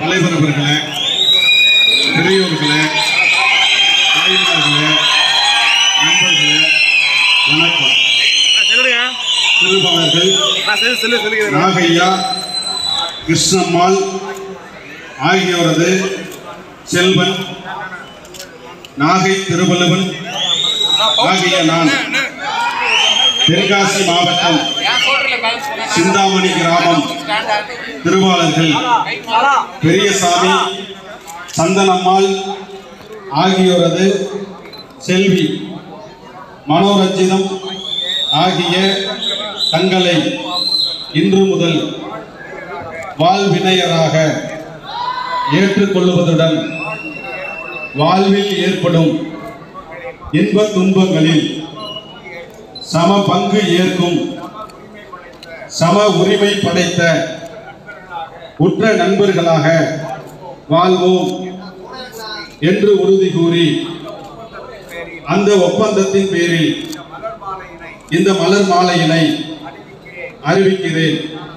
தலைவர் அவர்களே பெரியோர்களே தாய்மார்களே நண்பர்களே வணக்கம் திருவாளர்கள் நாகையா கிருஷ்ணம்மாள் ஆகியோரது செல்வன் நாகை திருவள்ளுவன் ஆகிய நான் தென்காசி மாவட்டம் சிந்தாமணி கிராமம் திருவாளர்கள் பெரியசாமி சந்தனம்மாள் ஆகியோரது செல்வி மனோரஞ்சிதம் ஆகிய தங்களை இன்று முதல் வாழ்வினையராக ஏற்றுக்கொள்வதுடன் வாழ்வில் ஏற்படும் இன்ப துன்பங்களில் சம பங்கு ஏற்கும் சம உரிமை படைத்த உற்ற நண்பர்களாக வாழ்வோம் என்று உறுதி கூறி அந்த ஒப்பந்தத்தின் பேரில் இந்த மலர் மாலையினை அறிவிக்கிறேன்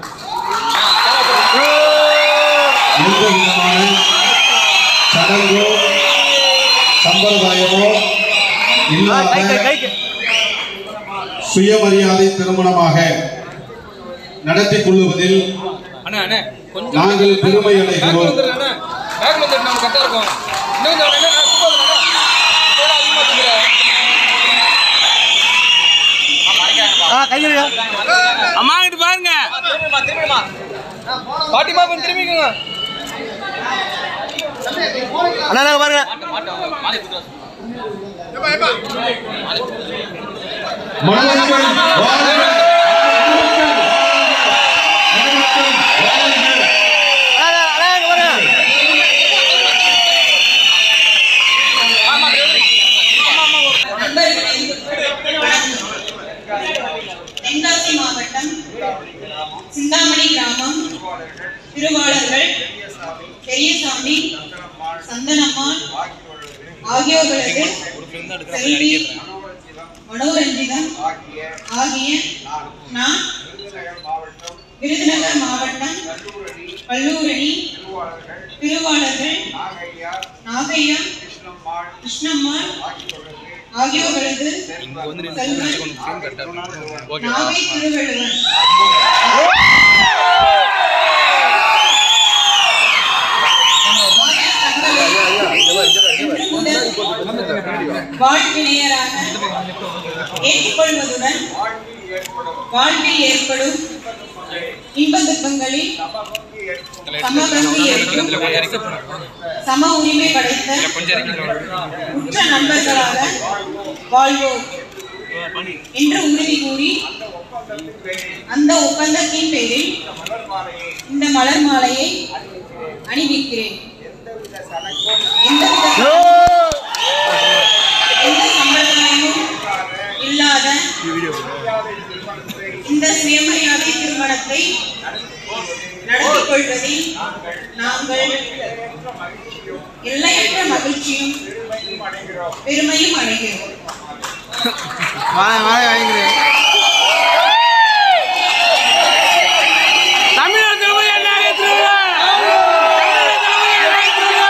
எந்த விதமான சடங்கோ சம்பிரதாயமோ இல்லாத சுயமரியாதை திருமணமாக நடத்தி கொள்ளுவதில் அண்ணா அண்ணா கொஞ்சம் நாங்கள் பெருமை பேக் அடைகிறோம் வந்துடுறேன் அண்ணா பேக் வந்துட்டு நம்ம கரெக்டாக இருக்கும் இன்னும் கொஞ்சம் அண்ணா சும்மா இருங்க அண்ணா. இதோட அதிகமா வச்சுக்கிறேன். அம்மா இங்கிட்டு பாருங்க பாட்டிமா கொஞ்சம் திரும்பிக்கோங்க அண்ணா நாங்க பாருங்க மணமக்கள் வாழ்க! மணமக்கள் வாழ்க! அண்ணா, அண்ணா, அண்ணா, இங்க பாருங்க தென்காசி மாவட்டம் சிந்தாமணி கிராமம் திருவாளர்கள் பெரியசாமி சந்தனம்மாள் ஆகியோர்களது செல்வி மனோரஞ்சிதம் ஆகிய நான் விருதுநகர் மாவட்டம் கல்லூரணி திருவாளர்கள் நாகையா கிருஷ்ணம்மாள் ஆகியோர்களது செல்வன் நாகை திருவள்ளுவன் வாழ்வினையராக ஏற்றுக்கொள்வதுடன் வாழ்வில் ஏற்படும் இன்ப துன்பங்களில் சமபங்கு ஏற்கும் சம உரிமை படைத்த உற்ற நண்பர்களாக வாழ்வோம் என்று உறுதி கூறி அந்த ஒப்பந்தத்தின் பேரில் இந்த மலர் மாலையை அணிவிக்கிறேன் எந்தவித எந்த சம்பிரதாயமும் இல்லாத இந்த சுயமரியாதை திருமணத்தை நடத்திக் கொள்வதில் நாங்கள் எல்லையற்ற மகிழ்ச்சியும் பெருமையும் அடைகிறோம் வாங்க வாங்க வாங்கிக்கிறேன் தமிழர் திருமணம் என்ன திருவிழா தமிழர் திருமணம் என்ன திருவிழா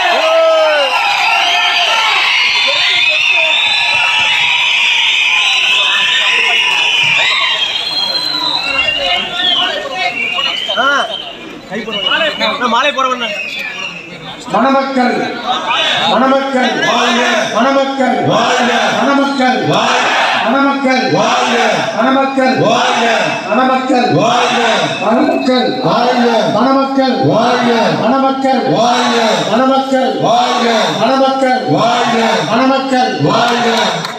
ஆ கை போடுங்க அண்ணா, மாலை போடுறேன் மணமக்கள் மணமக்கள் மணமக்கள் மணமக்கள் மணமக்கள் மணமக்கள் மணமக்கள் மணமக்கள் மணமக்கள் மணமக்கள் மணமக்கள் மணமக்கள் மணமக்கள்